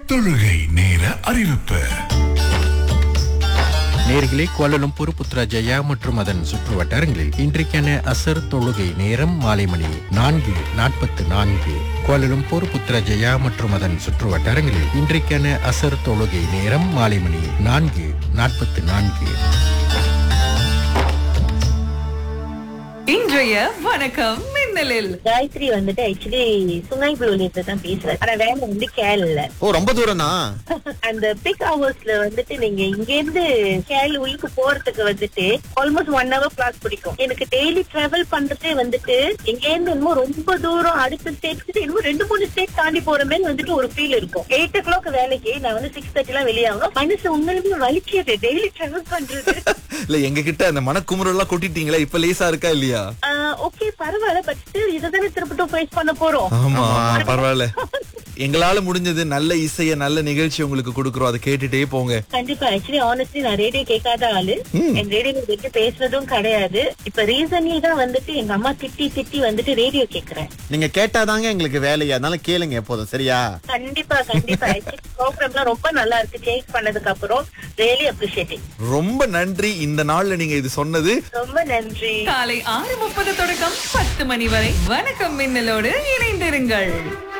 தொழுகை நேர அறிவிப்பு நேர்களே கோலலும்பூர் புத்ராஜயா மற்றும் அதன் சுற்று வட்டாரங்களில் இன்றைக்கான அசர் தொழுகை நேரம் மாலை மணி நான்கு நாற்பத்து நான்கு கோலலும்பூர் புத்ராஜயா மற்றும் அதன் சுற்று வட்டாரங்களில் இன்றைக்கான அசர் தொழுகை நேரம் மாலை மணி நான்கு நாற்பத்து நான்கு இன்றைய வணக்கம் மின்னலில் காயத்ரி வந்துட்டு ஆக்சுவலி சுங்காய் புலூலியத்துல தான் பேசுறேன் ஆனா வேலை வந்து கேரள ஓ ரொம்ப தூரம் தான் அந்த பிக் ஹவர்ஸ்ல வந்துட்டு நீங்க இங்க இருந்து கேரள உள்ளுக்கு போறதுக்கு வந்துட்டு ஆல்மோஸ்ட் ஒன் ஹவர் கிளாஸ் பிடிக்கும் எனக்கு டெய்லி டிராவல் பண்றதே வந்துட்டு இங்க இருந்து இன்னும் ரொம்ப தூரம் அடுத்த ஸ்டேட்க்கு இன்னும் ரெண்டு மூணு ஸ்டேட் தாண்டி போற மாதிரி வந்துட்டு ஒரு ஃபீல் இருக்கும் எயிட் ஓ கிளாக் வேலைக்கு நான் வந்து சிக்ஸ் தேர்ட்டி எல்லாம் வெளியாகணும் மனசு உண்மையிலுமே வலிக்கிறது டெய்லி டிராவல் பண்றது இல்ல எங்க கிட்ட அந்த மனக்குமுறல் எல்லாம் கொட்டிட்டீங்களா இப்ப லேசா இருக்கா இல்லையா ஓகே பரவாயில்ல பட் இதுதானே திருப்பட்டும் ஃபேஸ் பண்ண போறோம் ஆமா பரவாயில்ல எங்களால முடிஞ்சது நல்ல இசைய நல்ல நிகழ்ச்சி உங்களுக்கு கொடுக்குறோம் அதை கேட்டுட்டே போங்க கண்டிப்பா ஆக்சுவலி ஆனஸ்ட்லி நான் ரேடியோ கேட்காத ஆளு என் ரேடியோ வச்சு பேசுறதும் கிடையாது இப்ப ரீசன்லி தான் வந்துட்டு எங்க அம்மா திட்டி திட்டி வந்துட்டு ரேடியோ கேக்குறேன் நீங்க கேட்டாதாங்க எங்களுக்கு வேலையா அதனால கேளுங்க எப்போதும் சரியா கண்டிப்பா கண்டிப்பா ப்ரோக்ராம்லாம் ரொம்ப நல்லா இருக்கு சேஞ்ச் பண்ணதுக்கு அப்புறம் ரியலி அப்ரிஷியேட்டிங் ரொம்ப நன்றி இந்த நாள்ல நீங்க இது சொன்னது ரொம்ப நன்றி காலை ஆறு முப்பது தொடக்கம் பத்து மணி வரை வணக்கம் மின்னலோடு இணைந்திருங்கள்